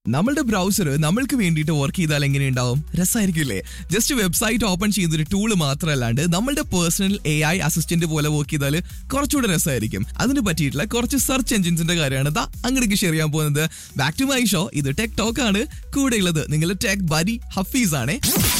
നമ്മളുടെ ബ്രൗസർ നമ്മൾക്ക് വേണ്ടിയിട്ട് വർക്ക് ചെയ്താൽ എങ്ങനെ ഉണ്ടാവും രസമായിരിക്കില്ലേ ജസ്റ്റ് വെബ്സൈറ്റ് ഓപ്പൺ ചെയ്തൊരു ടൂള് മാത്രമല്ലാണ്ട് നമ്മളുടെ പേഴ്സണൽ എ ഐ അസിസ്റ്റന്റ് പോലെ വർക്ക് ചെയ്താൽ കുറച്ചുകൂടെ രസമായിരിക്കും അതിന് പറ്റിയിട്ടുള്ള കുറച്ച് സെർച്ച് എഞ്ചിൻസിന്റെ കാര്യമാണ് ദാ അങ്ങോട്ടേക്ക് ഷെയർ ചെയ്യാൻ പോകുന്നത് ബാക്ക് ടു മൈ ഷോ ഇത് ടെക് ടോക്ക് ആണ് കൂടെയുള്ളത് നിങ്ങളുടെ ടെക് ബരി ഹഫീസ് ആണ്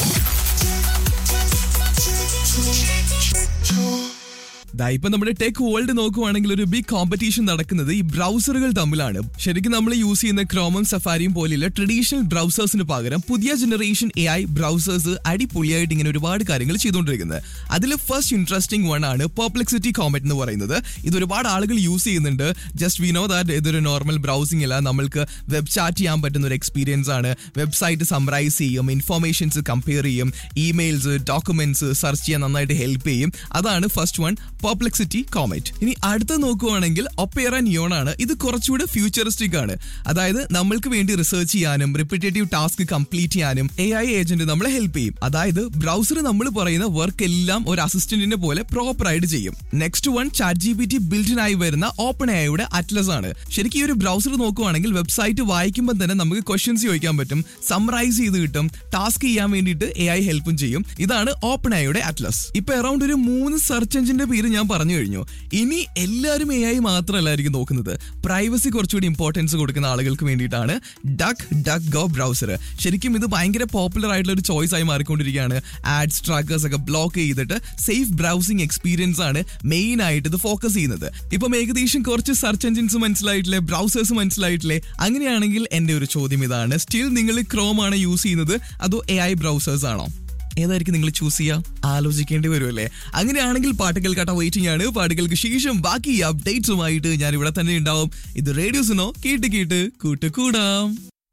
ദാ ഇപ്പൊ നമ്മുടെ ടെക് വേൾഡ് നോക്കുവാണെങ്കിൽ ഒരു ബിഗ് കോമ്പറ്റീഷൻ നടക്കുന്നത് ഈ ബ്രൗസറുകൾ തമ്മിലാണ് ശരിക്കും നമ്മൾ യൂസ് ചെയ്യുന്ന ക്രോമും സഫാരിയും പോലെയുള്ള ട്രഡീഷണൽ ബ്രൗസേഴ്സിന് പകരം പുതിയ ജനറേഷൻ എ ഐ ബ്രൗസേഴ്സ് അടിപൊളിയായിട്ട് ഇങ്ങനെ ഒരുപാട് കാര്യങ്ങൾ ചെയ്തുകൊണ്ടിരിക്കുന്നത് അതിൽ ഫസ്റ്റ് ഇൻട്രസ്റ്റിംഗ് വൺ ആണ് പെർപ്ലെക്സിറ്റി കോമറ്റ് എന്ന് പറയുന്നത് ഇത് ഒരുപാട് ആളുകൾ യൂസ് ചെയ്യുന്നുണ്ട് ജസ്റ്റ് വി നോ ദാറ്റ് ഇതൊരു നോർമൽ ബ്രൗസിംഗ് അല്ല നമ്മൾക്ക് വെബ് ചാറ്റ് ചെയ്യാൻ പറ്റുന്ന ഒരു എക്സ്പീരിയൻസ് ആണ് വെബ്സൈറ്റ് സംറൈസ് ചെയ്യും ഇൻഫോർമേഷൻസ് കമ്പയർ ചെയ്യും ഇമെയിൽസ് ഡോക്യുമെന്റ്സ് സെർച്ച് ചെയ്യാൻ നന്നായിട്ട് ഹെൽപ്പ് ചെയ്യും അതാണ് ഫസ്റ്റ് വൺ പെർപ്ലെക്സിറ്റി കോമറ്റ് ഇനി അടുത്ത നോക്കുവാണെങ്കിൽ ഒപ്പേറ നിയോൺ ആണ് ഇത് കുറച്ചുകൂടെ ഫ്യൂച്ചറിസ്റ്റിക് ആണ് അതായത് നമ്മൾക്ക് വേണ്ടി റിസർച്ച് ചെയ്യാനും റിപ്പറ്റേറ്റീവ് ടാസ്ക് കംപ്ലീറ്റ് ചെയ്യാനും എ ഐ ഏജന്റ് നമ്മളെ ഹെൽപ്പ് ചെയ്യും അതായത് ബ്രൗസർ നമ്മൾ പറയുന്ന വർക്ക് എല്ലാം ഒരു അസിസ്റ്റന്റിനെ പോലെ പ്രോപ്പർ ആയിട്ട് ചെയ്യും next one chat G P T ബിൽഡിനായി വരുന്ന ഓപ്പൺ ഐയുടെ അറ്റ്ലസ് ആണ് ശരിക്കും ഈ ഒരു ബ്രൗസർ നോക്കുവാണെങ്കിൽ വെബ്സൈറ്റ് വായിക്കുമ്പോൾ തന്നെ നമുക്ക് ക്വസ്റ്റ്യൻസ് ചോദിക്കാൻ പറ്റും സമറൈസ് ചെയ്ത് കിട്ടും ടാസ്ക് ചെയ്യാൻ വേണ്ടിയിട്ട് എ ഐ ഹെൽപ്പും ചെയ്യും ഇതാണ് ഓപ്പൺ ഐയുടെ അറ്റ്ലസ് ഇപ്പൊ അറൌണ്ട് ഒരു മൂന്ന് സെർച്ച് എഞ്ചിന്റെ പേര് ഞാൻ പറഞ്ഞു കഴിഞ്ഞു ഇനി എല്ലാവരും എ ഐ മാത്രമല്ലായിരിക്കും നോക്കുന്നത് പ്രൈവസി കുറച്ചുകൂടി ഇമ്പോർട്ടൻസ് കൊടുക്കുന്ന ആളുകൾക്ക് വേണ്ടിയിട്ടാണ് ഡക്ക് ഡക്ക് ഗോ ബ്രൗസർ ശരിക്കും ഇത് ഭയങ്കര പോപ്പുലർ ആയിട്ടുള്ള ഒരു ചോയ്സ് ആയി മാറിക്കൊണ്ടിരിക്കുകയാണ് ആഡ്സ് ട്രാക്കേഴ്സ് ഒക്കെ ബ്ലോക്ക് ചെയ്തിട്ട് സേഫ് ബ്രൗസിംഗ് എക്സ്പീരിയൻസ് ആണ് മെയിൻ ആയിട്ട് ഇത് ഫോക്കസ് ചെയ്യുന്നത് ഇപ്പം ഏകദേശം കുറച്ച് സെർച്ച് എഞ്ചിൻസ് മനസ്സിലായിട്ടില്ലേ ബ്രൗസേഴ്സ് മനസ്സിലായിട്ടില്ലേ അങ്ങനെയാണെങ്കിൽ എന്റെ ഒരു ചോദ്യം ഇതാണ് സ്റ്റിൽ നിങ്ങൾ ക്രോം ആണ് യൂസ് ചെയ്യുന്നത് അതോ എ ഐ ബ്രൗസേഴ്സ് ആണോ ഏതായിരിക്കും നിങ്ങൾ ചൂസ് ചെയ്യുക ആലോചിക്കേണ്ടി വരുമല്ലേ അങ്ങനെയാണെങ്കിൽ പാട്ടുകൾ കട്ട വെയിറ്റിംഗ് ആണ് പാട്ടുകൾക്ക് ശേഷം ബാക്കി അപ്ഡേറ്റ്സുമായിട്ട് ഞാൻ ഇവിടെ തന്നെ ഉണ്ടാവും ഇത് റേഡിയോസിനോ കേട്ട് കേട്ട് കൂട്ടുകൂടാം